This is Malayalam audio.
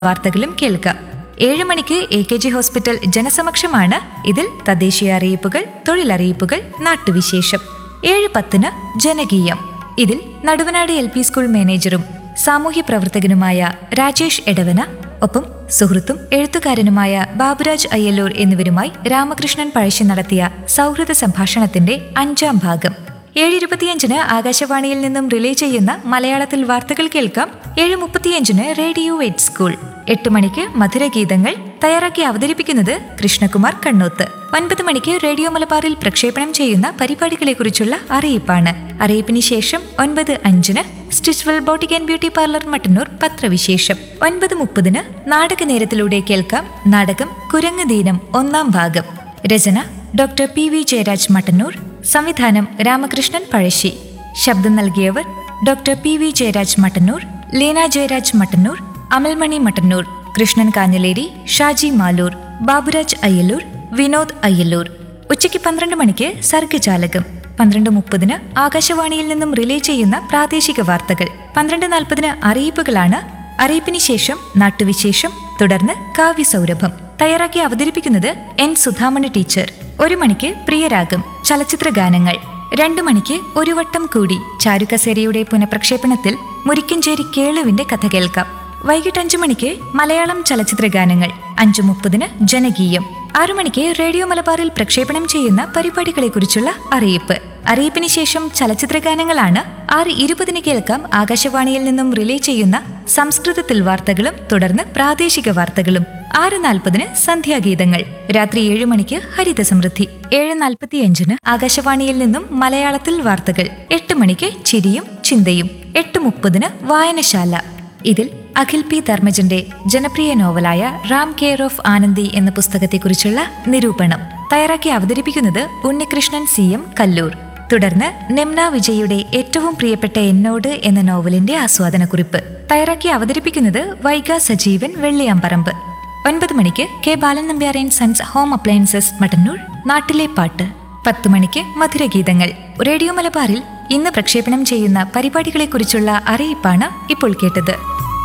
വാർത്തകളും കേൾക്കാം ഏഴ് മണിക്ക് എ കെ ജി ഹോസ്പിറ്റൽ ജനസമക്ഷമാണ് ഇതിൽ തദ്ദേശീയ അറിയിപ്പുകൾ തൊഴിലറിയിപ്പുകൾ നാട്ടുവിശേഷം ഏഴ് പത്തിന് ജനകീയം ഇതിൽ നടുവനാട് എൽ പി സ്കൂൾ മാനേജറും സാമൂഹ്യ പ്രവർത്തകനുമായ രാജേഷ് എടവന ഒപ്പം സുഹൃത്തും എഴുത്തുകാരനുമായ ബാബുരാജ് അയ്യല്ലൂർ എന്നിവരുമായി രാമകൃഷ്ണൻ പഴശ്ശി നടത്തിയ സൗഹൃദ സംഭാഷണത്തിന്റെ അഞ്ചാം ഭാഗം ഏഴ് ഇരുപത്തിയഞ്ചിന് ആകാശവാണിയിൽ നിന്നും റിലേ ചെയ്യുന്ന മലയാളത്തിൽ വാർത്തകൾ കേൾക്കാം ഏഴ് മുപ്പത്തിയഞ്ചിന് റേഡിയോ എയ്റ്റ് സ്കൂൾ എട്ട് മണിക്ക് മധുരഗീതങ്ങൾ തയ്യാറാക്കി അവതരിപ്പിക്കുന്നത് കൃഷ്ണകുമാർ കണ്ണൂത്ത് ഒൻപത് മണിക്ക് റേഡിയോ മലബാറിൽ പ്രക്ഷേപണം ചെയ്യുന്ന പരിപാടികളെക്കുറിച്ചുള്ള അറിയിപ്പാണ് അറിയിപ്പിന് ശേഷം ഒൻപത് അഞ്ചിന് stitchwell boutique and beauty parlour Mattannur പത്രവിശേഷം ഒൻപത് മുപ്പതിന് നാടക നേരത്തിലൂടെ കേൾക്കാം നാടകം കുരങ്ങ് ദീനം ഒന്നാം ഭാഗം രചന doctor P V Jayaraj Mattannur സംവിധാനം രാമകൃഷ്ണൻ പഴശ്ശി ശബ്ദം നൽകിയവർ doctor P V Jayaraj Mattannur Leena Jayaraj Mattannur Amalmani Mattannur Krishnan Kanhileri Shaji Maloor Baburaj Ayyalur Vinod Ayyalur ഉച്ചയ്ക്ക് പന്ത്രണ്ട് മണിക്ക് സർഗജാലകം പന്ത്രണ്ട് മുപ്പതിന് ആകാശവാണിയിൽ നിന്നും റിലേ ചെയ്യുന്ന പ്രാദേശിക വാർത്തകൾ പന്ത്രണ്ട് നാൽപ്പതിന് അറിയിപ്പുകളാണ് അറിയിപ്പിന് ശേഷം നാട്ടുവിശേഷം തുടർന്ന് കാവ്യസൗരഭം തയ്യാറാക്കി അവതരിപ്പിക്കുന്നത് എൻ സുധാമണി ടീച്ചർ ഒരു മണിക്ക് പ്രിയരാഗം ചലച്ചിത്ര ഗാനങ്ങൾ രണ്ടു മണിക്ക് ഒരു വട്ടം കൂടി ചാരുകസേരയുടെ പുനഃപ്രക്ഷേപണത്തിൽ മുരിക്കഞ്ചേരി കേളുവിന്റെ കഥ കേൾക്കാം വൈകിട്ട് അഞ്ചു മണിക്ക് മലയാളം ചലച്ചിത്ര ഗാനങ്ങൾ അഞ്ചു മുപ്പതിന് ജനകീയം ആറു മണിക്ക് റേഡിയോ മലബാറിൽ പ്രക്ഷേപണം ചെയ്യുന്ന പരിപാടികളെക്കുറിച്ചുള്ള അറിയിപ്പ് അറിയിപ്പിന് ശേഷം ചലച്ചിത്ര ഗാനങ്ങളാണ് ആറ് ഇരുപതിന് കേൾക്കാം ആകാശവാണിയിൽ നിന്നും റിലേ ചെയ്യുന്ന സംസ്കൃതത്തിൽ വാർത്തകളും തുടർന്ന് പ്രാദേശിക വാർത്തകളും ആറ് നാൽപ്പതിന് സന്ധ്യാഗീതങ്ങൾ രാത്രി ഏഴ് മണിക്ക് ഹരിത സമൃദ്ധി ഏഴ് നാൽപ്പത്തിയഞ്ചിന് ആകാശവാണിയിൽ നിന്നും മലയാളത്തിൽ വാർത്തകൾ എട്ട് മണിക്ക് ചിരിയും ചിന്തയും എട്ട് മുപ്പതിന് വായനശാല ഇതിൽ അഖിൽ പി ധർമ്മജന്റെ ജനപ്രിയ നോവലായ റാം കെയർ ഓഫ് ആനന്ദി എന്ന പുസ്തകത്തെക്കുറിച്ചുള്ള നിരൂപണം തയ്യാറാക്കി അവതരിപ്പിക്കുന്നത് ഉണ്ണികൃഷ്ണൻ സി എം കല്ലൂർ തുടർന്ന് നെമ്ന വിജയുടെ ഏറ്റവും പ്രിയപ്പെട്ട എന്നോട് എന്ന നോവലിന്റെ ആസ്വാദനക്കുറിപ്പ് തയ്യാറാക്കി അവതരിപ്പിക്കുന്നത് വൈഗ സജീവൻ വെള്ളിയാമ്പറമ്പ് ഒൻപത് മണിക്ക് K Balan Nambiaran sons home appliances Mattannur നാട്ടിലെ പാട്ട് പത്ത് മണിക്ക് മധുരഗീതങ്ങൾ റേഡിയോ മലബാറിൽ ഇന്ന് പ്രക്ഷേപണം ചെയ്യുന്ന പരിപാടികളെക്കുറിച്ചുള്ള അറിയിപ്പാണ് ഇപ്പോൾ കേട്ടത്